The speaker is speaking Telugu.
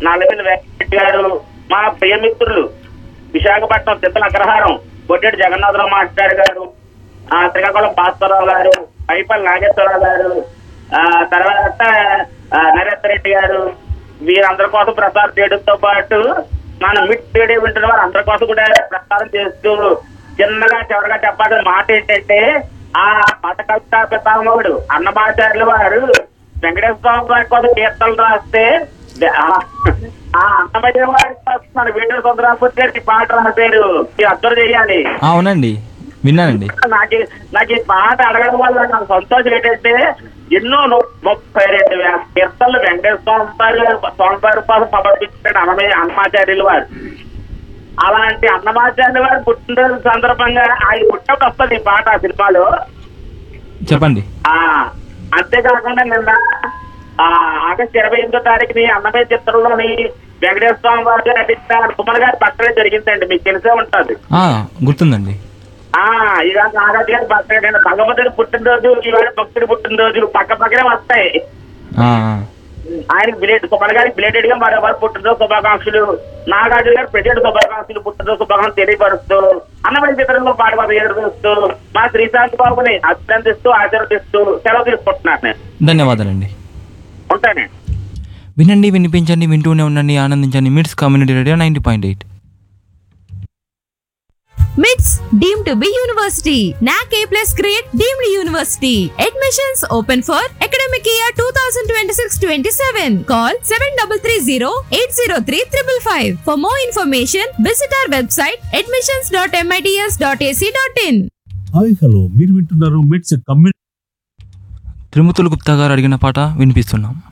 నల్లవెల్లి వెంకటరెడ్డి గారు మా ప్రియమిత్రులు విశాఖపట్నం తిత్తల అగ్రహారం బొడ్డెడి జగన్నాథరావు మాస్టర్ గారు ఆ శ్రీకాకుళం భాస్కరరావు గారు పైపల్లి నాగేశ్వరరావు గారు ఆ తర్వాత ఆ, నరేందర్ రెడ్డి గారు వీరందరి కోసం ప్రసారం చేయడంతో పాటు మన మిడ్ రేడియో వింటున్న వారు అందరి కోసం కూడా ప్రసారం చేస్తూ చిన్నగా చివరిగా చెప్పాల్సిన మాట ఏంటంటే ఆ మత కవితా పితామహుడు అన్నమాచార్యుల వారు వెంకటేశ్వర స్వామి వారి కోసం కీర్తనలు రాస్తే ఆ- ఆ అన్నమయ్య వారి కోసం మన వీటి సుందరాపూర్ గారికి ఈ పాట రాశారు మీరు అర్థం చేయాలి ఆ, అవునండి విన్నానండి నాకు ఈ- నాకు ఈ పాట అడగడం వల్ల నాకు సంతోషం ఏంటంటే ఎన్నో ను- ముప్పై రెండు వేల కీర్తనలు వెంకటేశ్వర స్వామి వారు స్వామి వారి కోసం సమర్పించాడు అన్నమయ్య అన్నమాచార్యులు వారు అలాంటి అన్నమాచార్యులు వారు పుట్టినరోజు సందర్భంగా ఆయన పుట్టినప్పుడు వస్తుంది ఈ పాట ఆ సినిమాలో చెప్పండి ఆ అంతేకాకుండా నిన్న ఆ ఆగస్టు ఇరవై ఎనిమిదో తారీఖుని అన్నమయ్య చిత్రంలోని వెంకటేశ్వర స్వామి వారి గారు నటించిన కుమార్ గారి బర్త్డే జరిగిందండి మీకు తెలిసే ఉంటది ఆ, గుర్తుందండి ఆ ఇవాళ నాగార్జున గారి బర్త్డే అండి భగవంతుడి పుట్టినరోజు ఇవాళ భక్తుడి పుట్టినరోజు పక్క పక్కనే వస్తాయి ఆ, ఆ. ఆయనకి బిలేట్ కుమార్ గారికి బిలేటెడ్ గా మరోవారు పుట్టినరోజు శుభాకాంక్షలు నాగార్జున గారు ప్రెసిడెంట్ శుభాకాంక్షలు పుట్టినరోజు శుభాకాంక్షలు తెలియపరుస్తూ అన్నమయ్య చిత్రంలో పాట పాట ఎదురుస్తూ మా శ్రీశాంత్ బాబుని అభినందిస్తూ ఆశీర్వదిస్తూ సెలవు తీసుకుంటున్నాను నేను ధన్యవాదాలండి ఉంటానండి వినండి వినిపించండి వింటూనే ఉండండి ఆనందించండి MITS community radio ninety point eight MITS deemed to be university. NAC A plus grade deemed university. Admissions open for academic year 2026-27. Call 7330-803-555. For more information, visit our website admissions.mits.ac.in. Hi hello మీరు వింటున్నారు మిట్స్ కమ్యూనిటీ త్రిమూర్తులు గుప్తా గారు అడిగిన పాట వినిపిస్తున్నాం